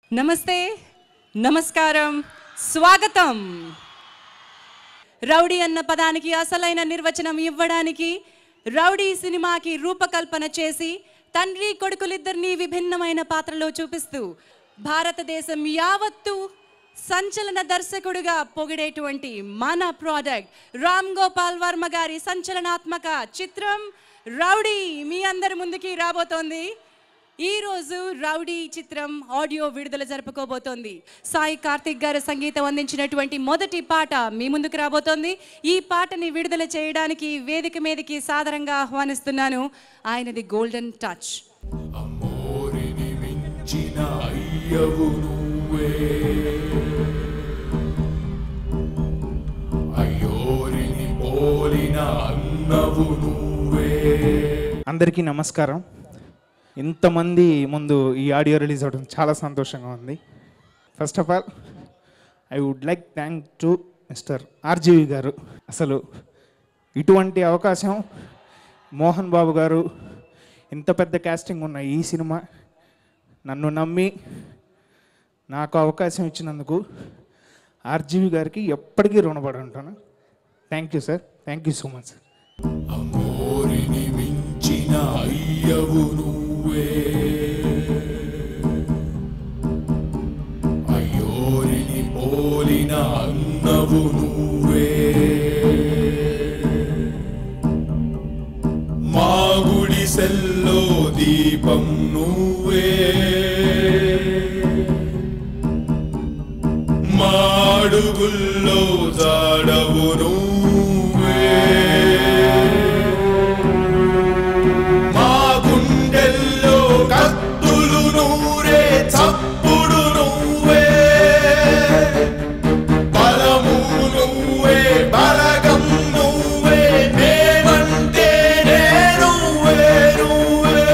నమస్తే నమస్కారం స్వాగతం రౌడీ అన్న పదానికి అసలైన నిర్వచనం ఇవ్వడానికి రౌడీ సినిమాకి రూపకల్పన చేసి తండ్రి కొడుకులిద్దరినీ విభిన్నమైన పాత్రలో చూపిస్తూ భారతదేశం యావత్తు సంచలన దర్శకుడుగా పొగిడేటువంటి మన ప్రోడక్ట్ రామ్ గోపాల్ వర్మ గారి సంచలనాత్మక చిత్రం రౌడీ మీ అందరి ముందుకి రాబోతోంది ఈ రోజు రౌడీ చిత్రం ఆడియో విడుదల జరుపుకోబోతోంది సాయి కార్తిక్ గారు సంగీతం అందించినటువంటి మొదటి పాట మీ ముందుకు రాబోతోంది ఈ పాటని విడుదల చేయడానికి వేదిక మీదకి సాదరంగా ఆహ్వానిస్తున్నాను ఆయనది గోల్డెన్ టచ్ అమ్మోరిని మించిన అయ్యవు నువ్వే అయ్యోరిని పోలిన అన్నవు నువ్వే అందరికీ నమస్కారం ఇంతమంది ముందు ఈ ఆడియో రిలీజ్ అవ్వడం చాలా సంతోషంగా ఉంది first of all I would like thank to mister RGV గారు అసలు ఇటువంటి అవకాశం మోహన్ బాబు గారు ఇంత పెద్ద కాస్టింగ్ ఉన్న ఈ సినిమా నన్ను నమ్మి నాకు అవకాశం ఇచ్చినందుకు ఆర్జీవి గారికి ఎప్పటికీ రుణపడి ఉంటాను thank you sir thank you so much sir అమ్మోరిని మించిన అయ్యవు నువ్వే అయ్యోరిని పోలిన అన్నవు నువ్వే మా గుడిసెల్లో దీపం నువ్వే మా అడుగుల్లో జాడవు నువ్వే మా గుండెల్లో కత్తులు నూరే చప్పుడు నువ్వే బలము నువ్వే బలగం నువ్వే మేమంటే నువ్వే నువ్వే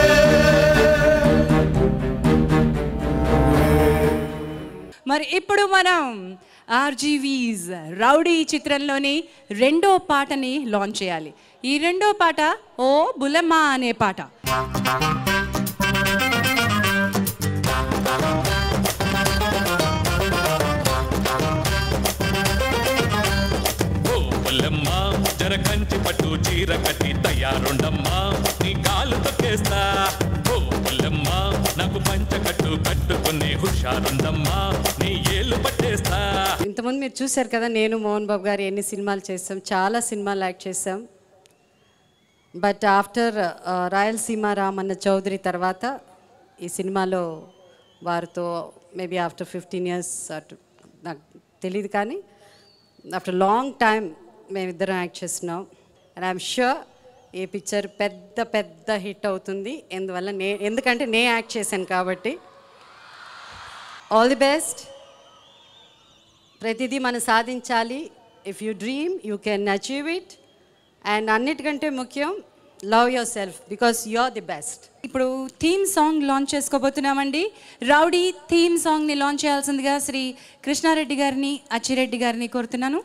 మరి ఇప్పుడు మనం ఆర్జీవీస్ రౌడీ చిత్రంలోని రెండో పాటని లాంచ్ చేయాలి ఈ రెండో పాట ఓ బులమ్మ అనే పాట ఓ పుల్లమ్మా జర కంచి పట్టు చీర కట్టి తయారుండమ్మా నీ కాలు తొక్కేస్తా ఓ పుల్లమ్మా నాకు పంచ కట్టు కట్టుకునే హుషారుందమ్మా నీ ఏళ్ళు పట్టేస్తా ఇంతకుముందు మీరు చూశారు కదా నేను మోహన్ బాబు గారు ఎన్ని సినిమాలు చేస్తాం చాలా సినిమాలు యాక్ట్ చేసాం బట్ ఆఫ్టర్ రాయలసీమ రామన్న చౌదరి తర్వాత ఈ సినిమాలో వారితో మేబీ ఆఫ్టర్ ఫిఫ్టీన్ ఇయర్స్ అటు నాకు తెలియదు కానీ ఆఫ్టర్ లాంగ్ టైం మేమిద్దరం యాక్ట్ చేస్తున్నాం అండ్ ఐఎమ్ షూర్ ఈ పిక్చర్ పెద్ద పెద్ద హిట్ అవుతుంది ఎందువల్ల నే ఎందుకంటే నేను యాక్ట్ చేశాను కాబట్టి ఆల్ ది బెస్ట్ ప్రతిదీ మనం సాధించాలి if you dream you can achieve it and అన్నిటికంటే ముఖ్యం love yourself because you are the best ఇప్పుడు థీమ్ సాంగ్ లాంచ్ చేసుకోబోతున్నామండి రౌడీ థీమ్ సాంగ్ ని లాంచ్ చేయాల్సిందిగా శ్రీ కృష్ణారెడ్డి గారిని అచ్చిరెడ్డి గారిని కోరుతున్నాను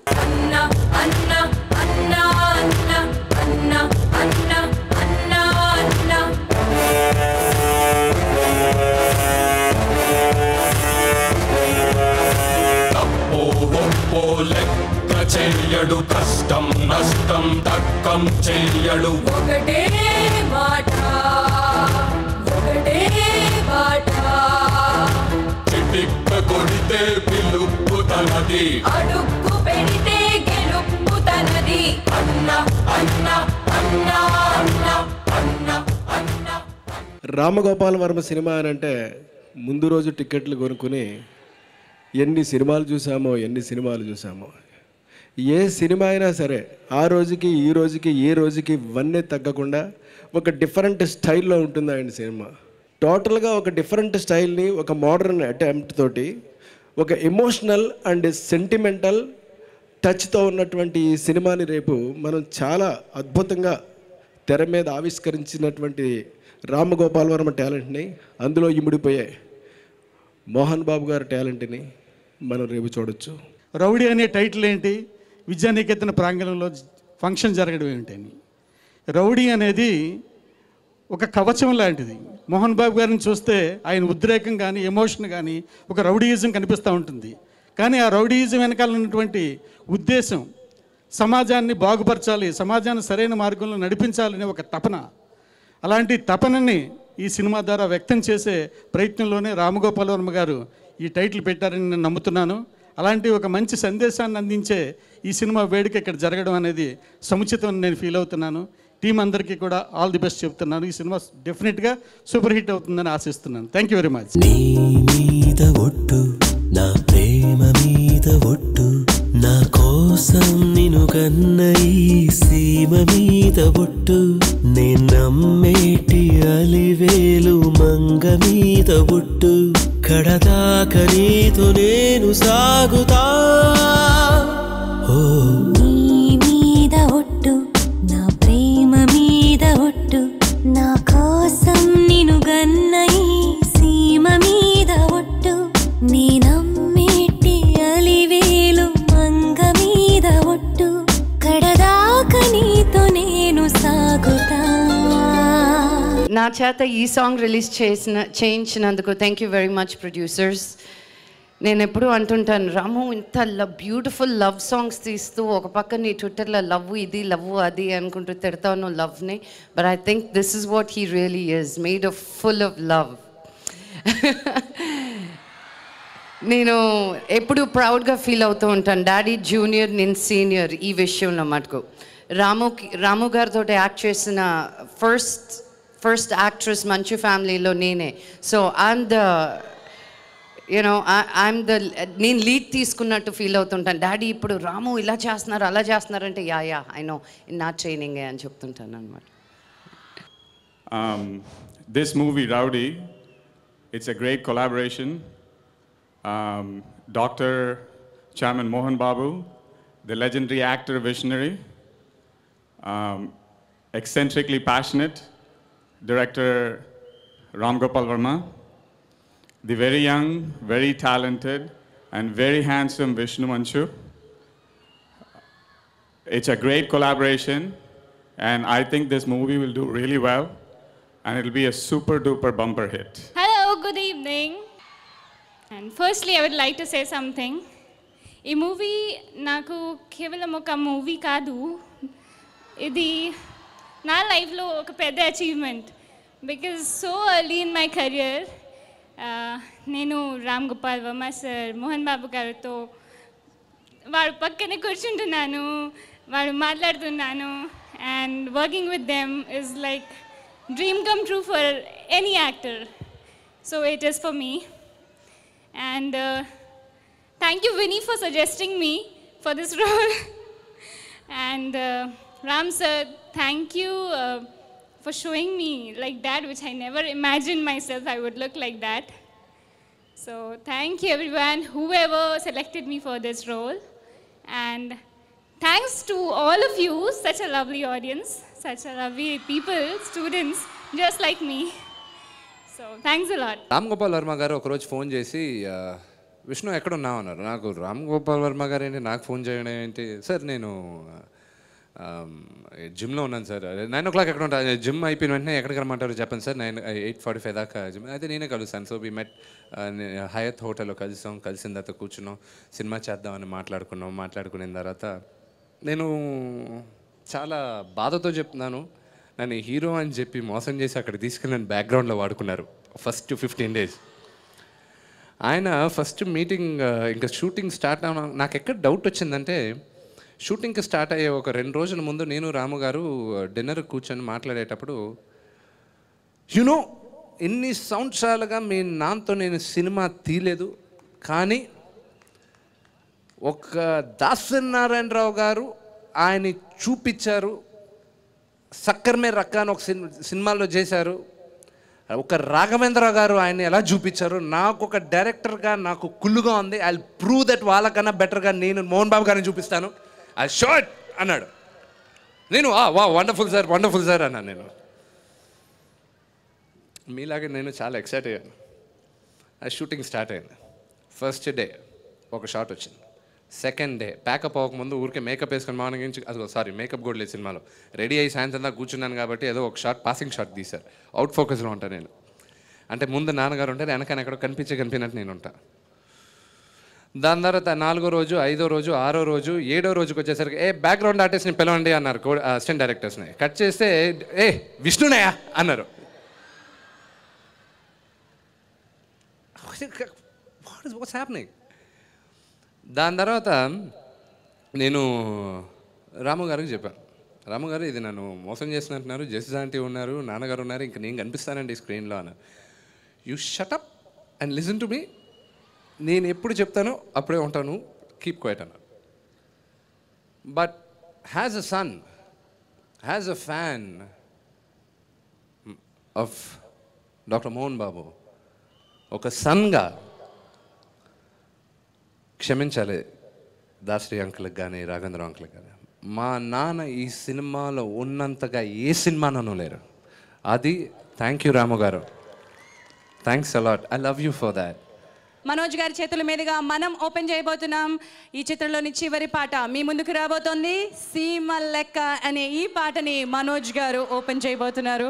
తప్పో ఒప్పో లెక్క చెయ్యడు కష్టం నష్టం తక్కం చెయ్యడు ఒకటే మాట ఒకటే మాట చిటిక్క కొడితే పిలుపు తనది అడుక్కు పెడితే గెలుపు తనది అన్న అన్న అన్న అన్న అన్న అన్న రామగోపాల వర్మ సినిమా అని అంటే ముందు రోజు టికెట్లు కొనుక్కుని ఎన్ని సినిమాలు చూసామో ఎన్ని సినిమాలు చూసామో ఏ సినిమా అయినా సరే ఆ రోజుకి ఈ రోజుకి ఏ రోజుకి ఇవన్నీ తగ్గకుండా ఒక డిఫరెంట్ స్టైల్లో ఉంటుంది ఆయన సినిమా టోటల్గా ఒక డిఫరెంట్ స్టైల్ని ఒక మోడర్న్ అటెంప్ట్ తోటి ఒక ఎమోషనల్ అండ్ సెంటిమెంటల్ టచ్తో ఉన్నటువంటి ఈ సినిమాని రేపు మనం చాలా అద్భుతంగా తెర మీద ఆవిష్కరించినటువంటి రామగోపాల్ వర్మ టాలెంట్ని అందులో ఇమిడిపోయే మోహన్ బాబు గారి టాలెంట్ని మనం రేపు చూడొచ్చు రౌడీ అనే టైటిల్ ఏంటి విద్యానికేతన ప్రాంగణంలో ఫంక్షన్ జరగడం ఏంటని రౌడీ అనేది ఒక కవచం లాంటిది మోహన్ బాబు గారిని చూస్తే ఆయన ఉద్రేకం కానీ ఎమోషన్ కానీ ఒక రౌడీయిజం కనిపిస్తూ ఉంటుంది కానీ ఆ రౌడీయిజం వెనకాల ఉన్నటువంటి ఉద్దేశం సమాజాన్ని బాగుపరచాలి సమాజాన్ని సరైన మార్గంలో నడిపించాలనే ఒక తపన అలాంటి తపనని ఈ సినిమా ద్వారా వ్యక్తం చేసే ప్రయత్నంలోనే రామగోపాల్ వర్మ గారు ఈ టైటిల్ పెట్టారని నేను నమ్ముతున్నాను అలాంటి ఒక మంచి సందేశాన్ని అందించే ఈ సినిమా వేడుక ఇక్కడ జరగడం అనేది సముచితం అని నేను ఫీల్ అవుతున్నాను టీం అందరికీ కూడా ఆల్ ది బెస్ట్ చెప్తున్నాను ఈ సినిమా డెఫినెట్గా సూపర్ హిట్ అవుతుందని ఆశిస్తున్నాను థ్యాంక్ యూ వెరీ మచ్ నీ మీద ఒట్టు నా ప్రేమ మీద ఒట్టు నా కోసం నిను కన్న ఈ సీమ మీద ఒట్టు నే నమ్మేటి అలివేలు మంగ మీద ఒట్టు కడదాక నీతో నేను సాగుతా ఓ నీ మీద ఒట్టు నా ప్రేమ మీద ఒట్టు నా కోసం నిను గన్న ఈ సీమ మీద ఒట్టు నీ నమ్మేటి అలివేలు మంగ మీద ఒట్టు కడదాక నీతో నేను సాగుతా నా చేత ఈ సాంగ్ రిలీజ్ చేసిన చేయించినందుకు thank you very much producers నేను ఎప్పుడూ అంటుంటాను రాము ఇంత లవ్ బ్యూటిఫుల్ లవ్ సాంగ్స్ తీస్తూ ఒక పక్క నీ ట్విట్టర్లో లవ్ ఇది లవ్ అది అనుకుంటూ తిడతాను లవ్ని but I think this is what he really is made of full of love నేను ఎప్పుడు ప్రౌడ్గా ఫీల్ అవుతూ ఉంటాను డాడీ జూనియర్ నేను సీనియర్ ఈ విషయంలో మటుకు రాముకి రాము గారితో యాక్ట్ చేసిన ఫస్ట్ ఫస్ట్ యాక్ట్రెస్ మంచు ఫ్యామిలీలో నేనే so I'm the you know I'm the నేను లీడ్ తీసుకున్నట్టు ఫీల్ అవుతుంటాను డాడీ ఇప్పుడు రాము ఇలా చేస్తున్నారు అలా చేస్తున్నారంటే యా యా ఐ నో నా ట్రైనింగే అని చెప్తుంటాను అనమాట Um, this movie, Rowdy, it's a great collaboration. Um, Dr. Chairman Mohan Babu, the legendary actor visionary, um, eccentrically passionate director Ram Gopal Verma, the very young, very talented, and very handsome Vishnu Manchu. It's a great collaboration, and I think this movie will do really well, and it'll be a super duper bumper hit. Hello, good evening. And firstly, I would like to say something. ఈ movie నాకు కేవలం ఒక movie కాదు ఇది నా లైఫ్లో ఒక పెద్ద achievement because so early in my career నేను రామ్ గోపాల్ వర్మ సార్ మోహన్ బాబు గారితో వాడు పక్కనే కూర్చుంటున్నాను వాడు మాట్లాడుతున్నాను and working with them is like dream come true for any actor so it is for me and thank you Vini for suggesting me for this role and Ram sir thank you for showing me like that, which I never imagined myself I would look like that. So thank you everyone, whoever selected me for this role. And thanks to all of you, such a lovely audience, such a lovely people, students, just like me. So thanks a lot. Ram Gopal Varma గారు ఒకరోజు phone చేసి ఆ, విష్ణు ఎక్కడ ఉన్నావు అన్నారు నాకు రామ్ గోపాల్ వర్మ గారు ఏంటి నాకు ఫోన్ చేయడం ఏంటి సార్ నేను జిమ్లో ఉన్నాను సార్ నైన్ ఓ క్లాక్ ఎక్కడ ఉంటాను జిమ్ అయిపోయిన వెంటనే ఎక్కడికి రమ్మంటారు చెప్పండి sir nine eight forty five దాకా జిమ్ అయితే నేనే కలుస్తాను సో వి మెట్ హయత్ హోటల్లో కలిసాం కలిసిన తర్వాత కూర్చున్నాం సినిమా చేద్దామని మాట్లాడుకున్నాం మాట్లాడుకున్న తర్వాత నేను చాలా బాధతో చెప్తున్నాను నన్ను హీరో అని చెప్పి మోసం చేసి అక్కడ తీసుకెళ్ళి నన్ను బ్యాక్గ్రౌండ్లో వాడుకున్నారు ఫస్ట్ ఫిఫ్టీన్ డేస్ ఆయన ఫస్ట్ మీటింగ్ ఇంకా షూటింగ్ స్టార్ట్ అవ నాకు ఎక్కడ డౌట్ వచ్చిందంటే షూటింగ్కి స్టార్ట్ అయ్యే ఒక రెండు రోజుల ముందు నేను రాము గారు డిన్నర్ కూర్చొని మాట్లాడేటప్పుడు యునో ఎన్ని సంవత్సరాలుగా మీ నాన్నతో నేను సినిమా తీయలేదు కానీ ఒక దాసనారాయణరావు గారు ఆయన్ని చూపించారు సక్కర్మే రక్క అని ఒక సిన్- సినిమాలో చేశారు ఒక రాఘవేంద్ర గారు ఆయన ఎలా చూపించారు నాకు ఒక డైరెక్టర్గా నాకు కుళ్ళుగా ఉంది ఐ ప్రూవ్ దట్ వాళ్ళకన్నా బెటర్గా నేను మోహన్ బాబు గారిని చూపిస్తాను ఐ షార్ట్ అన్నాడు నేను "ఆ, వా వండర్ఫుల్ సార్ వండర్ఫుల్ సార్ అన్నాను నేను మీలాగే నేను చాలా ఎక్సైట్ అయ్యాను ఆ షూటింగ్ స్టార్ట్ అయింది ఫస్ట్ డే ఒక షాట్ వచ్చింది సెకండ్ డే ప్యాకప్ అవ్వకముందు ఊరికే మేకప్ వేసుకొని మార్నింగ్ నుంచి అదిగో సారీ మేకప్ కూడా లేదు సినిమాలో రెడీ అయ్యి సాయంత్రం దాకా కూర్చున్నాను కాబట్టి ఏదో ఒక షాట్ పాసింగ్ షాట్ తీశారు అవుట్ ఫోకస్లో ఉంటాను నేను అంటే ముందు నాన్నగారు ఉంటారు వెనకాల ఎక్కడో కనిపించే కనిపినట్టు నేను ఉంటాను దాని తర్వాత నాలుగో రోజు ఐదో రోజు ఆరో రోజు ఏడో రోజుకి వచ్చేసరికి ఏ బ్యాక్గ్రౌండ్ ఆర్టిస్ట్ని పిలవండి అన్నారు కో అసిస్టెంట్ డైరెక్టర్స్ని కట్ చేస్తే ఏ విష్ణునయా అన్నారు వాట్ ఇస్ వాట్స్ హ్యాప్నింగ్ దాని తర్వాత నేను రాము గారికి చెప్పాను రాము గారు ఇది నన్ను మోసం చేస్తున్నట్టున్నారు జస్టిస్ ఆంటీ ఉన్నారు నాన్నగారు ఉన్నారు ఇంక నేను కనిపిస్తానండి స్క్రీన్లో అన్నారు you shut up and listen to me నేను ఎప్పుడు చెప్తానో అప్పుడే ఉంటాను కీప్ క్వైట్ అన్నారు but has a son has a fan of doctor Mohan Babu ఒక సన్గా క్షమించాలి దాశ్రీ అంకుల్కి కానీ రాఘవేంద్ర అంకుల్కి కానీ మా నాన్న ఈ సినిమాలో ఉన్నంతగా ఏ సినిమానూ లేరు అది థ్యాంక్ యూ రాము గారు thanks a lot I love you for that Manoj గారి చేతుల మీదుగా మనం ఓపెన్ చేయబోతున్నాం ఈ చిత్రంలోని చివరి పాట మీ ముందుకు రాబోతోంది సీమ లెక్క అనే ఈ పాటని మనోజ్ గారు ఓపెన్ చేయబోతున్నారు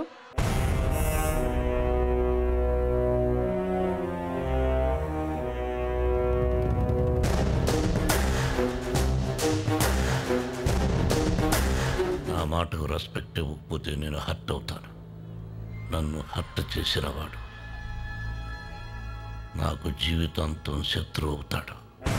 నా మాటకు రెస్పెక్ట్ ఇవ్వకపోతే నేను హర్ట్ అవుతాను నన్ను హర్ట్ చేసిన వాడు నాకు జీవితాంతం శత్రువు అవుతాడు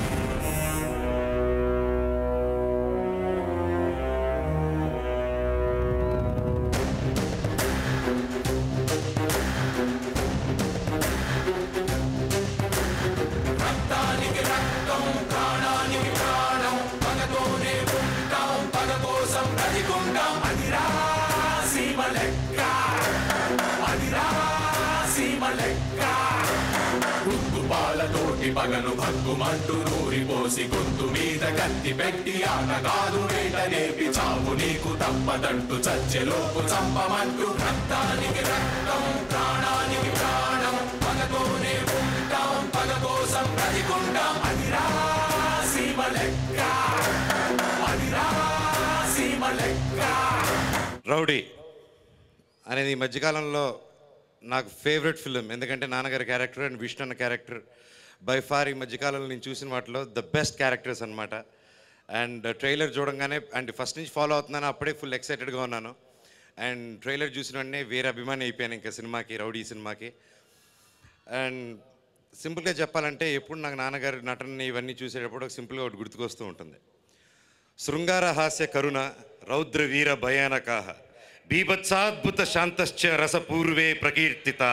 రక్తానికి రక్తం ప్రాణానికి ప్రాణం పగతోనే ఉంటాం పగ కోసం బ్రతికుంటాం అదిరా సీమ లెక్క అదిరా సీమ లెక్క ఉగ్గు పాలతోటి పగను భగ్గుమంటూ నూరి పోసి గొంతు మీద కత్తి పెట్టి ఆట కాదు వేట నేపి చావు నీకు తప్పదంటూ చచ్చెలోపు చంపమంటూ రక్తానికి రక్తం ప్రాణానికి ప్రాణం పగతోనే ఉంటాం పగ కోసం బ్రతికుంటాం అదిరా సీమ లెక్క అదిరా సీమ లెక్క రౌడీ అనేది ఈ మధ్యకాలంలో నాకు ఫేవరెట్ ఫిలిం ఎందుకంటే నాన్నగారి క్యారెక్టర్ అండ్ విష్ణు అన్న క్యారెక్టర్ బై ఫార్ ఈ మధ్యకాలంలో నేను చూసిన వాటిలో ద బెస్ట్ క్యారెక్టర్స్ అనమాట అండ్ ట్రైలర్ చూడంగానే అండ్ ఫస్ట్ నుంచి ఫాలో అవుతున్నాను అప్పుడే ఫుల్ ఎక్సైటెడ్గా ఉన్నాను అండ్ ట్రైలర్ చూసిన వెంటనే వేరే అభిమాని అయిపోయాను ఇంకా సినిమాకి రౌడీ సినిమాకి అండ్ సింపుల్గా చెప్పాలంటే ఎప్పుడు నాకు నాన్నగారి నటనని ఇవన్నీ చూసేటప్పుడు ఒక సింపుల్గా ఒకటి గుర్తుకొస్తూ ఉంటుంది శృంగార హాస్య కరుణ రౌద్ర వీర భయానకాహ బీభత్సాద్భుత శాంతశ్చ రసపూర్వే ప్రకీర్తితా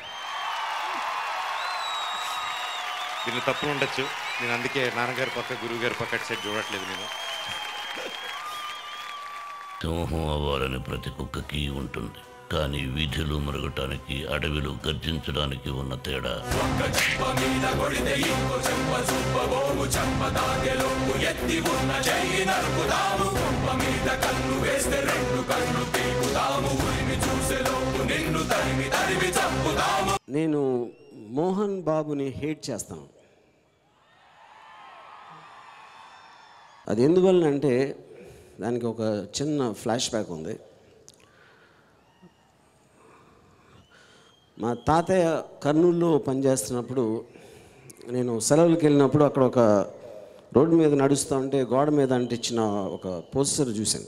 దీన్ని తప్పు ఉండొచ్చు నేను అందుకే నాన్నగారి పక్క గురువు గారి పక్క అటు సైడ్ చూడట్లేదు నేను సింహం అవ్వాలని ప్రతి కుక్కకి ఉంటుంది కానీ వీధిలో మరగటానికి అడవిలో గర్జించడానికి ఉన్న తేడా ఒక్క చెంప మీద కొడితే ఇంకో చెంప చూపబోము చెంప తాగెలోపు ఎత్తి ఉన్న చెయ్యి నరుకుదాము కొంప మీద కన్ను వేస్తే రెండు కన్ను పీకుదాము ఉరిమి చూసేలోపు నిన్ను తరిమి తరిమి చంపుదాము నేను మోహన్ బాబుని హేట్ చేస్తాను అది ఎందువల్ల అంటే దానికి ఒక చిన్న ఫ్లాష్ బ్యాక్ ఉంది మా తాతయ్య కర్నూలులో పనిచేస్తున్నప్పుడు నేను సెలవులకు వెళ్ళినప్పుడు అక్కడ ఒక రోడ్డు మీద నడుస్తూ ఉంటే గోడ మీద అంటించిన ఒక పోస్టర్ చూశాను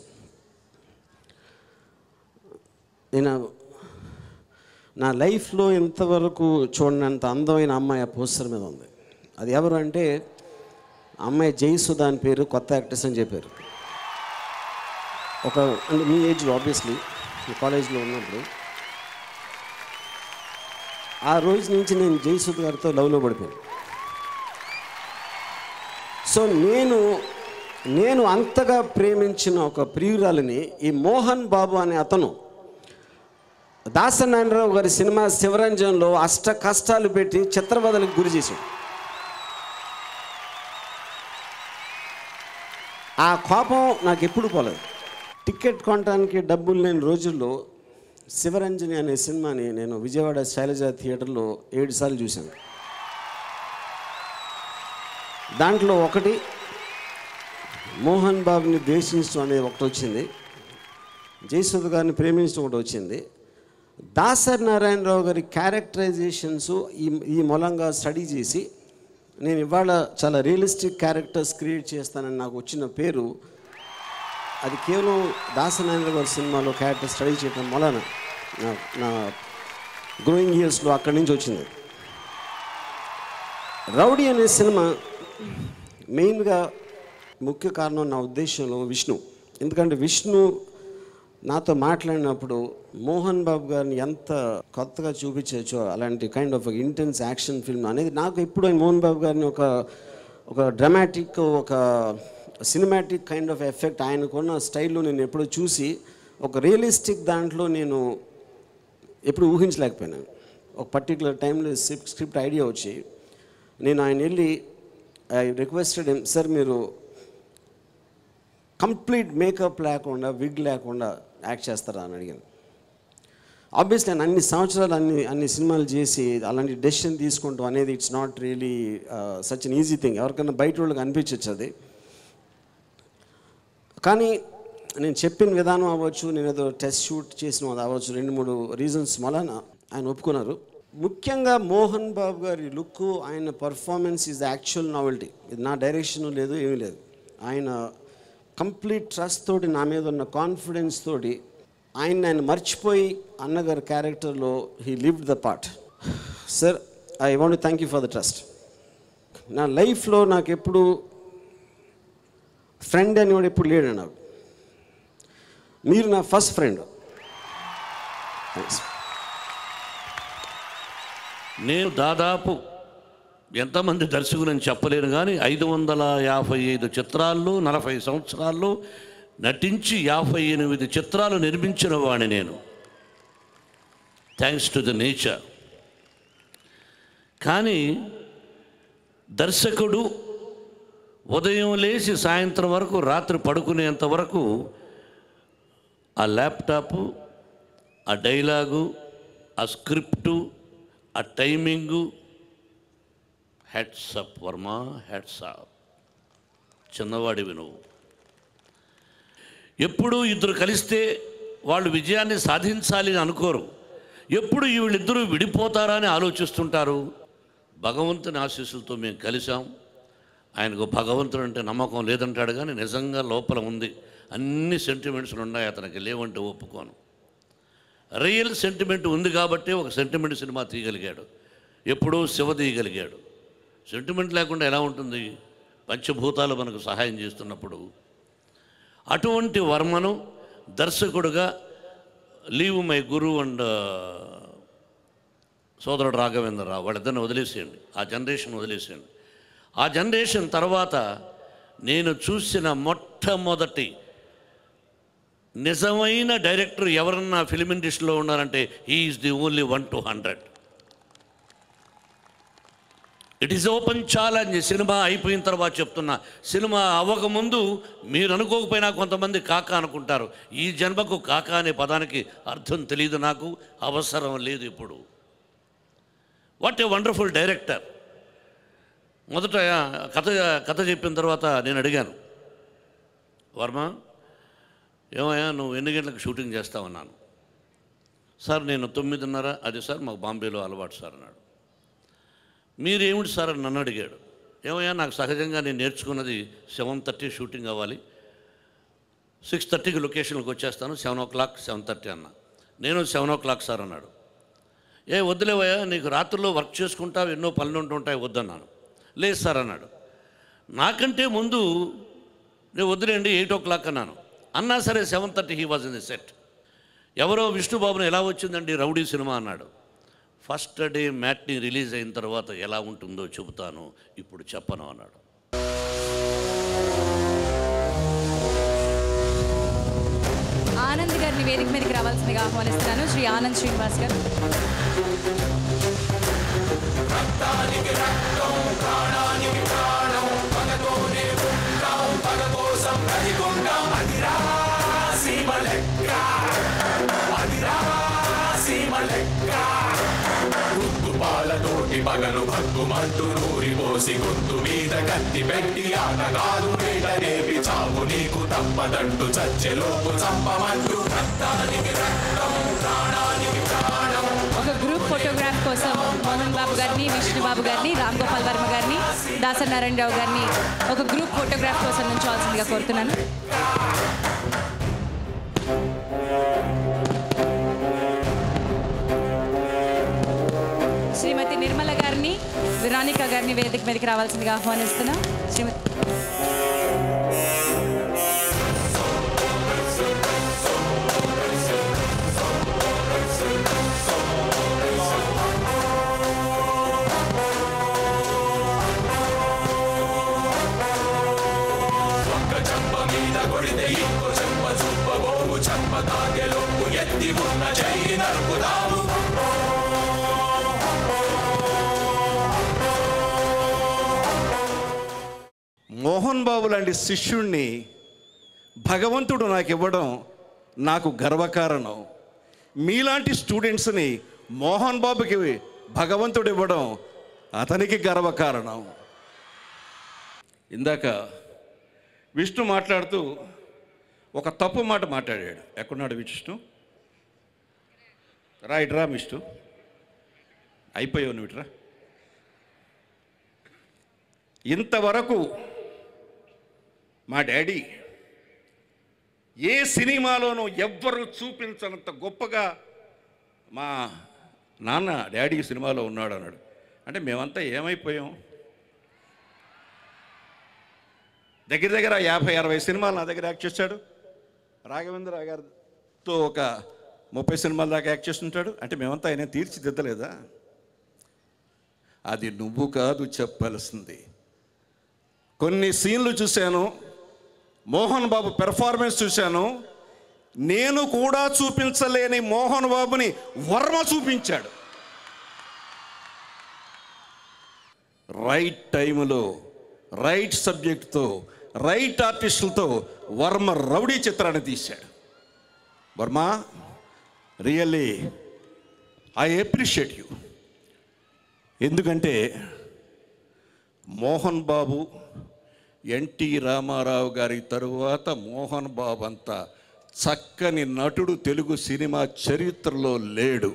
నేను నా లైఫ్లో ఇంతవరకు చూడనంత అందమైన అమ్మాయి ఆ పోస్టర్ మీద ఉంది అది ఎవరు అంటే ఆ అమ్మాయి జయసుధ అని పేరు కొత్త యాక్ట్రెస్ అని చెప్పారు ఒక అంటే మీ ఏజ్లో ఆబ్వియస్లీ మీ కాలేజ్లో ఉన్నప్పుడు ఆ రోజు నుంచి నేను జయసుధ గారితో లవ్లో పడిపోయాను సో నేను నేను అంతగా ప్రేమించిన ఒక ప్రియురాలిని ఈ మోహన్ బాబు అనే అతను దాసనారాయణరావు గారి సినిమా శివరంజన్లో అష్ట కష్టాలు పెట్టి చిత్రవదలకు గురి చేశాడు ఆ కోపం నాకు ఎప్పుడు పోలేదు టికెట్ కొనడానికి డబ్బులు లేని రోజుల్లో శివరంజని అనే సినిమాని నేను విజయవాడ శైలజ థియేటర్లో ఏడు సార్లు చూశాను దాంట్లో ఒకటి మోహన్ బాబుని ద్వేషించడం అనేది ఒకటి వచ్చింది జయసుధ గారిని ప్రేమించడం ఒకటి వచ్చింది దాసరి నారాయణరావు గారి క్యారెక్టరైజేషన్స్ ఈ ఈ మూలంగా స్టడీ చేసి నేను ఇవాళ చాలా రియలిస్టిక్ క్యారెక్టర్స్ క్రియేట్ చేస్తానని నాకు వచ్చిన పేరు అది కేవలం దాసనారాయణ గారి సినిమాలో క్యారెక్టర్ స్టడీ చేయడం వలన నా నా గ్రోయింగ్ ఇయర్స్లో అక్కడి నుంచి వచ్చింది రౌడీ అనే సినిమా మెయిన్గా ముఖ్య కారణం నా ఉద్దేశంలో విష్ణు ఎందుకంటే విష్ణు నాతో మాట్లాడినప్పుడు మోహన్ బాబు గారిని ఎంత కొత్తగా చూపించవచ్చో అలాంటి kind of intense action film అనేది నాకు ఎప్పుడు ఆయన మోహన్ బాబు గారిని ఒక ఒక డ్రమాటిక్ ఒక సినిమాటిక్ కైండ్ ఆఫ్ ఎఫెక్ట్ ఆయనకున్న స్టైల్లో నేను ఎప్పుడూ చూసి ఒక రియలిస్టిక్ దాంట్లో నేను ఎప్పుడు ఊహించలేకపోయినాను ఒక పర్టికులర్ టైంలో స్క్రిప్ట్ స్క్రిప్ట్ ఐడియా వచ్చి నేను ఆయన వెళ్ళి ఐ రిక్వెస్టెడ్ సార్ మీరు కంప్లీట్ మేకప్ లేకుండా విగ్ లేకుండా యాక్ట్ చేస్తారా అని అడిగాను ఆబ్వియస్లీ నేను అన్ని సంవత్సరాలు అన్ని అన్ని సినిమాలు చేసి అలాంటి డెసిషన్ తీసుకుంటాం అనేది it's not really such an easy thing ఎవరికైనా బయట వాళ్ళకి అనిపించవచ్చు అది కానీ నేను చెప్పిన విధానం అవ్వచ్చు నేను ఏదో టెస్ట్ షూట్ చేసిన అది అవ్వచ్చు రెండు మూడు రీజన్స్ వలన ఆయన ఒప్పుకున్నారు ముఖ్యంగా మోహన్ బాబు గారి లుక్ ఆయన పర్ఫార్మెన్స్ ఈజ్ యాక్చువల్ నావెల్టీ ఇది నా డైరెక్షన్ లేదు ఏమీ లేదు ఆయన కంప్లీట్ ట్రస్ట్ తోటి నా మీద ఉన్న కాన్ఫిడెన్స్ తోటి ఆయన ఆయన మర్చిపోయి అన్నగారి క్యారెక్టర్లో he lived the part sir I want thank you for the trust నా లైఫ్లో నాకు ఎప్పుడు ఫ్రెండ్ అనేవాడు ఎప్పుడు లేడు నాకు మీరు నా ఫస్ట్ ఫ్రెండ్ థ్యాంక్స్ నేను దాదాపు ఎంతమంది దర్శకులని చెప్పలేను కానీ ఐదు వందల యాభై ఐదు చిత్రాల్లో నలభై సంవత్సరాల్లో నటించి యాభై ఎనిమిది చిత్రాలు నిర్మించిన వాడిని నేను థ్యాంక్స్ టు ద నేచర్ కానీ దర్శకుడు ఉదయం లేచి సాయంత్రం వరకు రాత్రి పడుకునేంత వరకు ఆ ల్యాప్టాపు ఆ డైలాగు ఆ స్క్రిప్టు ఆ టైమింగు హెడ్సప్ వర్మ హెడ్సప్ చిన్నవాడివి నువ్వు ఎప్పుడు ఇద్దరు కలిస్తే వాళ్ళు విజయాన్ని సాధించాలి అని అనుకోరు ఎప్పుడు వీళ్ళిద్దరూ విడిపోతారా అని ఆలోచిస్తుంటారు భగవంతుని ఆశీస్సులతో మేము కలిసాం ఆయనకు భగవంతుడు అంటే నమ్మకం లేదంటాడు కానీ నిజంగా లోపల ఉంది అన్ని సెంటిమెంట్స్లు ఉన్నాయి అతనికి లేవంటే ఒప్పుకోను రియల్ సెంటిమెంట్ ఉంది కాబట్టి ఒక సెంటిమెంట్ సినిమా తీయగలిగాడు ఎప్పుడూ శివ తీయగలిగాడు సెంటిమెంట్ లేకుండా ఎలా ఉంటుంది పంచభూతాలు మనకు సహాయం చేస్తున్నప్పుడు అటువంటి వర్మను దర్శకుడుగా లీవ్ మై గురు అండ్ సోదరుడు రాఘవేంద్రరావు వాళ్ళిద్దరిని వదిలేసేయండి ఆ జనరేషన్ వదిలేసేయండి ఆ జనరేషన్ తర్వాత నేను చూసిన మొట్టమొదటి నిజమైన డైరెక్టర్ ఎవరన్నా ఫిలిం ఇండస్ట్రీలో ఉన్నారంటే he is the only one to hundred it is open challenge సినిమా అయిపోయిన తర్వాత చెప్తున్నా సినిమా అవ్వకముందు మీరు అనుకోకపోయినా కొంతమంది కాక అనుకుంటారు ఈ జన్మకు కాక అనే పదానికి అర్థం తెలియదు నాకు అవసరం లేదు ఇప్పుడు వాట్ ఏ వండర్ఫుల్ డైరెక్టర్ మొదట కథ కథ చెప్పిన తర్వాత నేను అడిగాను వర్మ ఏమయ్యా నువ్వు ఎన్ని గంటలకు షూటింగ్ చేస్తావన్నాను సార్ నేను తొమ్మిదిన్నర అది సార్ మాకు బాంబేలో అలవాటు సార్ అన్నాడు మీరేమిటి సార్ అని నన్ను అడిగాడు ఏమయ్యా నాకు సహజంగా నేను నేర్చుకున్నది సెవెన్ థర్టీ షూటింగ్ అవ్వాలి సిక్స్ థర్టీకి లొకేషన్కి వచ్చేస్తాను seven o'clock seven thirty అన్న నేను సెవెన్ ఓ క్లాక్ సార్ అన్నాడు ఏ వద్దులేవయ్యా నీకు రాత్రుల్లో వర్క్ చేసుకుంటావు ఎన్నో పనులు ఉంటుంటాయి వద్దన్నాను లేదు సార్ అన్నాడు నాకంటే ముందు నేను వద్దులేండి ఎయిట్ ఓ క్లాక్ అన్నాను అన్నా సరే seven thirty he was in the set ఎవరో విష్ణుబాబును ఎలా వచ్చిందండి రౌడీ సినిమా అన్నాడు ఫస్ట్ డే మ్యాట్ని రిలీజ్ అయిన తర్వాత ఎలా ఉంటుందో చెబుతాను ఇప్పుడు చెప్పను అన్నాడు ఆనంద్ గారిని వేదిక మీదకి రావాల్సిందిగా ఆహ్వానిస్తున్నాను శ్రీ ఆనంద్ శ్రీనివాస్ గారు రక్తానికి రక్తం ప్రాణానికి ప్రాణం పగతోనే ఉంటాం పగ కోసం బ్రతికుంటాం అదిరా సీమ లెక్క అదిరా సీమ లెక్క ఉప్పు పాలతోటి పగలు భగ్గుమంటూ నూరి పోసి గొంతు మీద కత్తి పెట్టి ఆటగాడు వేట నేపి చావు నీకు తప్పదంటూ చచ్చెలోపు చంపమంటూ రక్తానికి రక్తం ప్రాణానికి ప్రాణం ఒక గ్రూప్ ఫోటోగ్రాఫ్ కోసం మోహన్ బాబు గారిని విష్ణు బాబు గారిని రామ్ గోపాల్ వర్మ గారిని దాసనారాయణరావు గారిని ఒక గ్రూప్ ఫోటోగ్రాఫ్ కోసం నుంచోవాల్సిందిగా కోరుతున్నాను శ్రీమతి నిర్మల గారిని విరానిక గారిని వేదిక మీదకి రావాల్సిందిగా ఆహ్వానిస్తున్నాం శ్రీమతి ఒక్క చెంప మీద కొడితే ఇంకో చెంప చూపబోవు చెంప తాగెలొప్పు ఎత్తి ఉన్న చెయ్యి నరుకుదాము మోహన్ బాబు లాంటి శిష్యుణ్ణి భగవంతుడు నాకు ఇవ్వడం నాకు గర్వకారణం మీలాంటి స్టూడెంట్స్ని మోహన్ బాబుకి భగవంతుడు ఇవ్వడం అతనికి గర్వకారణం ఇందాక విష్ణు మాట్లాడుతూ ఒక తప్పు మాట మాట్లాడాడు ఎక్కడున్నాడు విష్ణు రా ఇట్రా విష్ణు అయిపోయావు నువ్వు ఇట్రా ఇంతవరకు మా డాడీ ఏ సినిమాలోనూ ఎవ్వరు చూపించనంత గొప్పగా మా నాన్న డాడీ సినిమాలో ఉన్నాడు అన్నాడు అంటే మేమంతా ఏమైపోయాం దగ్గర దగ్గర యాభై అరవై సినిమాలు నా దగ్గర యాక్ట్ చేశాడు రాఘవేంద్ర గారితో ఒక ముప్పై సినిమాల దాకా యాక్ట్ చేస్తుంటాడు అంటే మేమంతా ఆయన తీర్చిదిద్దలేదా అది నువ్వు కాదు చెప్పాల్సింది కొన్ని సీన్లు చూశాను మోహన్ బాబు పెర్ఫార్మెన్స్ చూశాను నేను కూడా చూపించలేని మోహన్ బాబుని వర్మ చూపించాడు రైట్ టైంలో రైట్ సబ్జెక్ట్తో రైట్ ఆర్టిస్టులతో వర్మ రౌడీ చిత్రాన్ని తీశాడు Varma really I appreciate you ఎందుకంటే మోహన్ బాబు ఎన్టీ రామారావు గారి తరువాత మోహన్ బాబు అంత చక్కని నటుడు తెలుగు సినిమా చరిత్రలో లేడు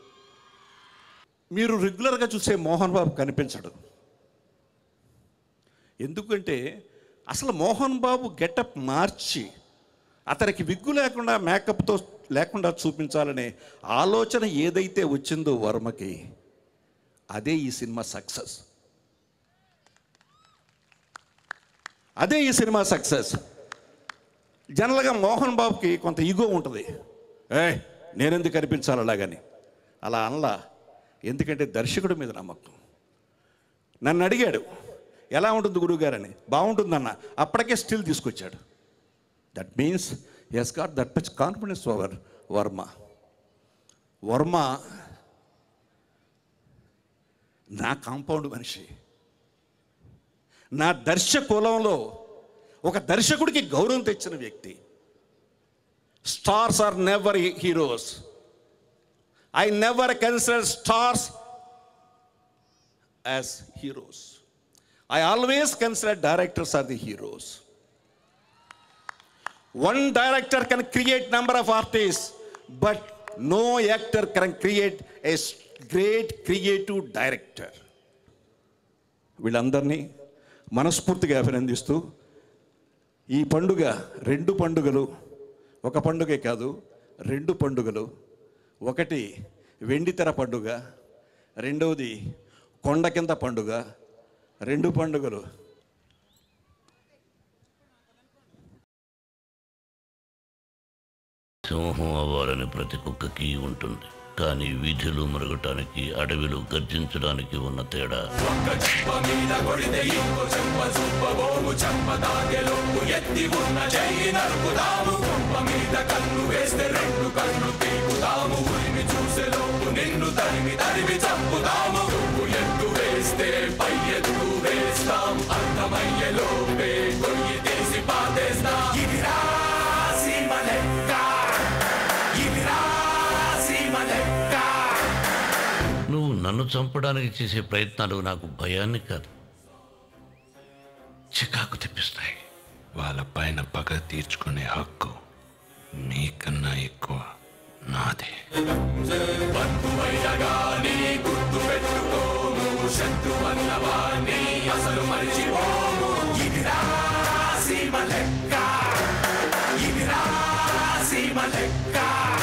మీరు రెగ్యులర్గా చూసే మోహన్ బాబు కనిపించడు ఎందుకంటే అసలు మోహన్ బాబు గెటప్ మార్చి అతనికి విగ్గు లేకుండా మేకప్తో లేకుండా చూపించాలనే ఆలోచన ఏదైతే వచ్చిందో వర్మకి అదే ఈ సినిమా సక్సెస్ అదే ఈ సినిమా సక్సెస్ జనరల్గా మోహన్ బాబుకి కొంత ఈగో ఉంటుంది ఏ నేనెందుకు కనిపించాలి అలాగని అలా అనలా ఎందుకంటే దర్శకుడి మీద నమ్మకం నన్ను అడిగాడు ఎలా ఉంటుంది గురువుగారని బాగుంటుందన్న అప్పటికే స్టిల్ తీసుకొచ్చాడు that means he's got that much confidence over Varma Varma నా కాంపౌండ్ మనిషి నా దర్శ కులంలో ఒక దర్శకుడికి గౌరవం తెచ్చిన వ్యక్తి stars are never heroes I never consider stars as heroes I always consider directors are the heroes one director can create number of artist but no actor can create a great creative director వీళ్ళందరినీ మనస్ఫూర్తిగా అభినందిస్తూ ఈ పండుగ రెండు పండుగలు ఒక పండుగే కాదు రెండు పండుగలు ఒకటి వెండితెర పండుగ రెండవది కొండ కింద పండుగ రెండు పండుగలు సింహం అవ్వాలని ప్రతి కుక్కకి ఉంటుంది కానీ వీధిలో మరగటానికి అడవిలో గర్జించడానికి ఉన్న తేడా ఒక్క చెంప మీద కొడితే ఇంకో చెంప చూపబోవు చెంప తాగెలొప్పు ఎత్తి ఉన్న చెయ్యి నరుకుదాము కొంప మీద కన్ను వేస్తే రెండు కన్ను పీకుదాము ఉరిమి చూసేలోపు నిన్ను తరిమి తరిమి చంపుదాము నువ్వు ఎత్తు వేస్తే పై ఎత్తు వేస్తాం అర్థమయ్యేలోపే కొయ్యి తీసి పాతేస్తాం ఇది సీమ లెక్క ఇది సీమ లెక్క నువ్వు నన్ను చంపడానికి చేసే ప్రయత్నాలు నాకు భయాన్ని కాదు చికాకు తెప్పిస్తాయి వాళ్ళ పైన పగ తీర్చుకునే హక్కు మీకన్నా ఎక్కువ నాదే బంధువైనగాని గుర్తు పెట్టుకోము శత్రువన్నవాణ్ణి అసలు మరిచిపోము ఇదిరా సీమ లెక్క ఇదిరా సీమ లెక్క